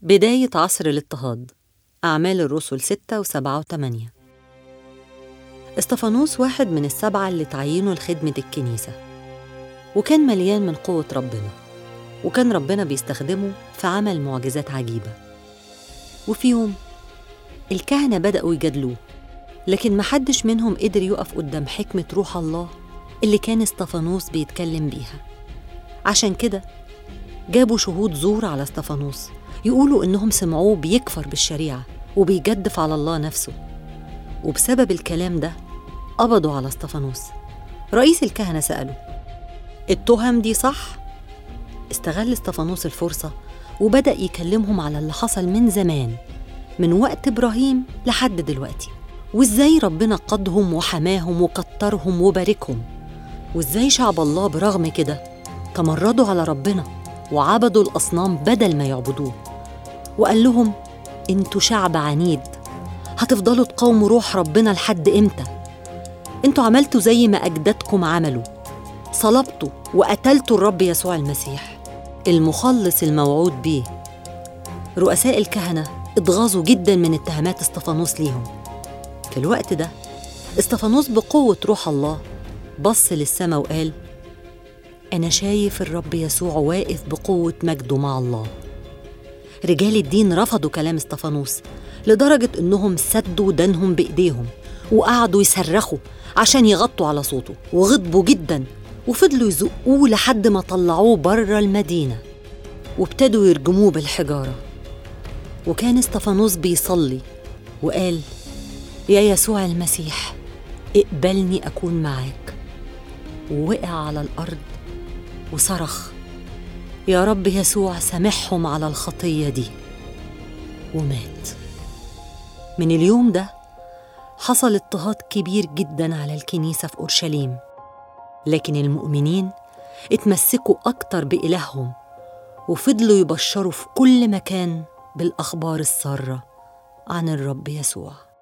بداية عصر الاضطهاد أعمال الرسل ستة وسبعة وثمانية استفانوس واحد من السبعة اللي تعينوا لخدمة الكنيسة وكان مليان من قوة ربنا وكان ربنا بيستخدمه في عمل معجزات عجيبة وفي يوم الكهنة بدأوا يجادلوه لكن محدش منهم قدر يقف قدام حكمة روح الله اللي كان استفانوس بيتكلم بيها عشان كده جابوا شهود زور على استفانوس يقولوا إنهم سمعوه بيكفر بالشريعة وبيجدف على الله نفسه وبسبب الكلام ده قبضوا على استفانوس رئيس الكهنة سأله التهم دي صح؟ استغل استفانوس الفرصة وبدأ يكلمهم على اللي حصل من زمان من وقت إبراهيم لحد دلوقتي وإزاي ربنا قادهم وحماهم وكترهم وباركهم وإزاي شعب الله برغم كده تمردوا على ربنا وعبدوا الأصنام بدل ما يعبدوه وقال لهم انتوا شعب عنيد هتفضلوا تقاوموا روح ربنا لحد امتى انتوا عملتوا زي ما اجدادكم عملوا صلبتوا وقتلتوا الرب يسوع المسيح المخلص الموعود بيه رؤساء الكهنه اتغاظوا جدا من اتهامات استفانوس ليهم في الوقت ده استفانوس بقوه روح الله بص للسما وقال انا شايف الرب يسوع واقف بقوه مجده مع الله رجال الدين رفضوا كلام استفانوس لدرجة إنهم سدوا ودانهم بإيديهم وقعدوا يصرخوا عشان يغطوا على صوته وغضبوا جدا وفضلوا يزقوه لحد ما طلعوه بره المدينة وابتدوا يرجموه بالحجارة وكان استفانوس بيصلي وقال يا يسوع المسيح اقبلني أكون معاك ووقع على الأرض وصرخ يا رب يسوع سامحهم على الخطية دي ومات من اليوم ده حصل اضطهاد كبير جدا على الكنيسة في أورشليم لكن المؤمنين اتمسكوا أكتر بإلههم وفضلوا يبشروا في كل مكان بالأخبار السارة عن الرب يسوع